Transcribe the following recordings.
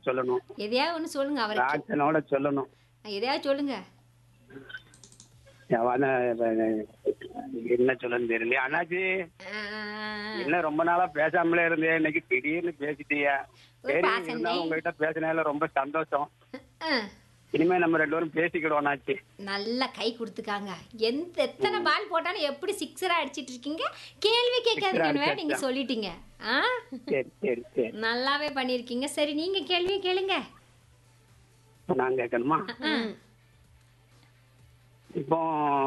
சொல்லணும் எதையாவது ஒண்ணு சொல்லுங்க அவருக்கு ஆக்ஷனோட சொல்லணும் எதையாவது சொல்லுங்க அவன என்ன சொல்லணும் தெரியல அண்ணாச்சி ஆஹ், என்ன ரொம்ப நாளா பேசாமலே இருந்தேன் இன்னைக்கு திடீர்னு பேசிட்டீங்க ஒரு சரி பாசம் இருந்தாலும் உங்ககிட்ட பேசினதுல ரொம்ப சந்தோஷம் ஆஹ், இனிமே நம்ம ரெண்டு பேரும் பேசிக்கிடுவோம் அண்ணாச்சி நல்லா கை கொடுத்துக்காங்க எந்த எத்தனை பால் போட்டாலும் எப்படி சிக்ஸரா அடிச்சிட்டு இருக்கீங்க கேள்வி கேட்காதீங்கன்னு வேற நீங்க சொல்லிட்டீங்க ஆ சரி சரி சரி நல்லாவே பண்ணிருக்கீங்க சரி நீங்க கேள்வி கேளுங்க நான் கேட்கணுமா இப்போ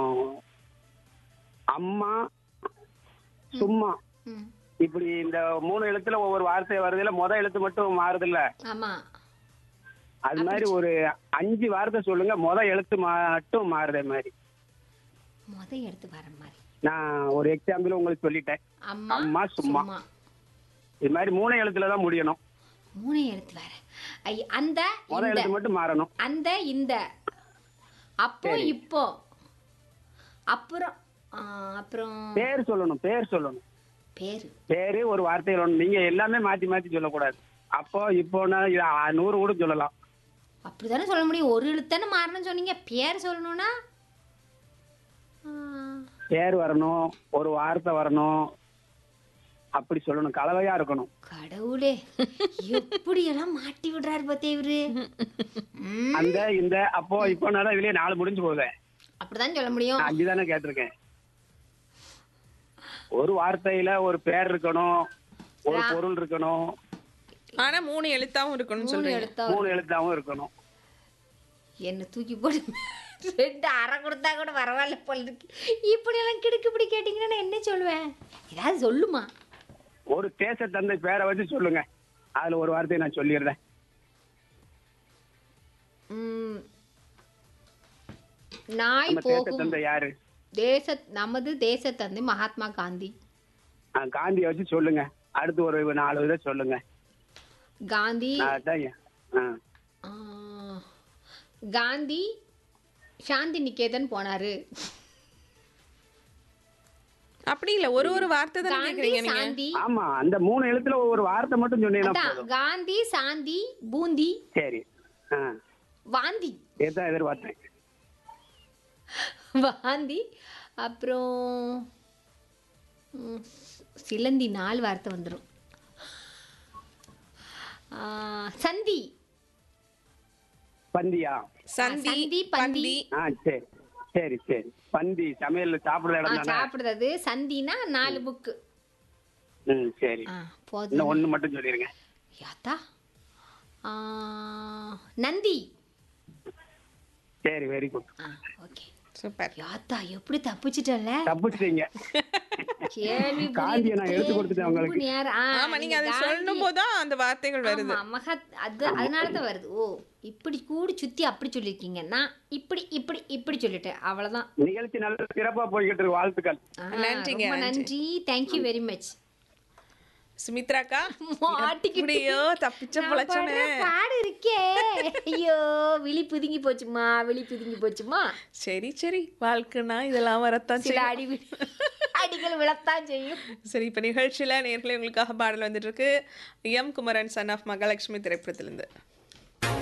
அம்மா சும்மா ம், இப்படி இந்த மூணு எழுத்துல ஒவ்வொரு வார்த்தை வருதுல முத எழுத்து மட்டும் மாறுதுல்ல ஆமா அது மாதிரி ஒரு அஞ்சு வார்த்தை சொல்லுங்க முத எழுத்து மட்டும் மாறுதே மாதிரி முத எடுத்து வர மாதிரி நான் ஒரு எக்ஸாம்பிள் உங்களுக்கு சொல்லிட்டேன் அம்மா அம்மா, சும்மா. இது மாதிரி மூணு எழுத்துல தான் முடியணும் மூணே எடுத்து வர ஐ, அந்த முத இந்த எழுத்து மட்டும் மாறணும் அந்த இந்த அப்போ சரி. இப்போ அப்புறம் ஆ, அப்புறம் பேர் சொல்லணும் பேர் சொல்லணும் பேரு பேரு ஒரு வார்த்தை சொல்லணும் நீங்க எல்லாமே மாத்தி மாத்தி சொல்லக்கூடாது அப்போ இப்போனா இது ஆ- நூறு கூட சொல்லலாம் அப்படிதானே சொல்ல முடியும் ஒரு எழுத்தானே மாறணும்னு சொன்னீங்க பேர் சொல்லணும்னா ஆ, பேர் வரணும் ஒரு வார்த்தை வரணும் அப்படி சொல்லணும் கலவையா இருக்கணும் கடவுளே எப்படி எல்லாம் மாட்டி விடுறாரு பார்த்தே இவரு ம், அந்த இந்த அப்போ இப்போ நான் இதுலயே நாலு முடிஞ்சு போகுது அப்படிதான் சொல்ல முடியும் நான் அஞ்சு தானே கேட்டிருக்கேன் ஒரு வார்த்தையில ஒரு பேர் இருக்கணும் ஒரு பொருள் இருக்கணும் ஆனா மூணு எழுத்தாவும் இருக்கணும்னு மூணு சொல்றீங்க எழுத்தா மூணு எழுத்தாவும் இருக்கணும் என்ன தூக்கி போடு ரெண்டு அரை கொடுத்தா கூட பரவாயில்ல போல இருக்கு இப்படி எல்லாம் கிடுக்கு இப்படி கேட்டீங்கன்னா நான் என்ன சொல்லுவேன் ஏதாவது சொல்லுமா ஒரு தேச தந்தை பேரை வச்சு சொல்லுங்க அதுல ஒரு வார்த்தையை நான் சொல்லிடுறேன் ம், நாய் நம்ம தேச போகும் தந்தை யாரு தேச நமது தேச தந்தை மகாத்மா காந்தி ஆ, காந்தியை வச்சு சொல்லுங்க அடுத்து ஒரு நாலு இதை சொல்லுங்க காந்தி நான் அதான் ஏன். ஆ. ஆ, காந்தி சாந்தி நிகேதன் போனாரு அப்படி இல்ல ஒரு ஒரு வார்த்தை தான் காந்தி கேக்குறீங்க நீங்க சாந்தி ஆமா அந்த மூணு எழுத்துல ஒரு வார்த்தை மட்டும் சொன்னீங்கன்னா அதான் போதும் காந்தி சாந்தி பூந்தி சரி ஆ வாந்தி இதுதான் எதிர்பார்த்தேன் வாந்தி அப்புறம் ம், சிலந்தி நாலு வார்த்தை வந்துடும் சந்தி பந்தியா சந்தி சந்தி, பந்தி. பந்தி ஆ சரி சரி சரி பந்தி சமையல்ல சாப்பிடுற ஆ, இடம் தானே சாப்பிடுறது சந்தினா நாலு புக்கு ம் சரி ஆ போதும் இன்னும் ஒண்ணு மட்டும் சொல்லிருங்க யாத்தா ஆ, நந்தி சரி வெரி குட் ஆ ஓகே சூப்பர் யாத்தா எப்படி தப்பிச்சிட்டல தப்பிச்சிட்டீங்க கேள்வி காந்தியை நான் எடுத்து கொடுத்துட்டேன் ரொம்ப உங்களுக்கு. நேரம். ஆ, ஆமா நீங்க அதை காந்தி- சொல்லும் போதுதான் அந்த வார்த்தைகள் வருது ஆமா, மகத் அது அதனால தான் வருது ஓ இப்படி கூடி சுத்தி அப்படி சொல்லியிருக்கீங்க நான் இப்படி இப்படி இப்படி சொல்லிட்டேன் அவ்வளவுதான் நிகழ்ச்சி நல்ல சிறப்பா போய்கிட்டு இருக்கு வாழ்த்துக்கள் ஆ, நன்றிங்க, ரொம்ப நன்றி. நன்றி தேங்க்யூ வெரி மச் சுமித்ராக்கா மாட்டிக்கிட்டு எப்படியோ தப்பிச்ச நான் பொழைச்சோனே படுற பாடு இருக்கே ஐயோ விழி புதுங்கி போச்சுமா விழி புதுங்கி போச்சுமா சரி சரி வாழ்க்கைனா இதெல்லாம் வரத்தான் சில செய்யும் அடி வி- அடிகள் விழத்தான் செய்யும் சரி இப்ப நிகழ்ச்சியில நேர்களை உங்களுக்காக பாடல் வந்துட்டு இருக்கு M Kumaran son of Mahalakshmi திரைப்படத்திலிருந்து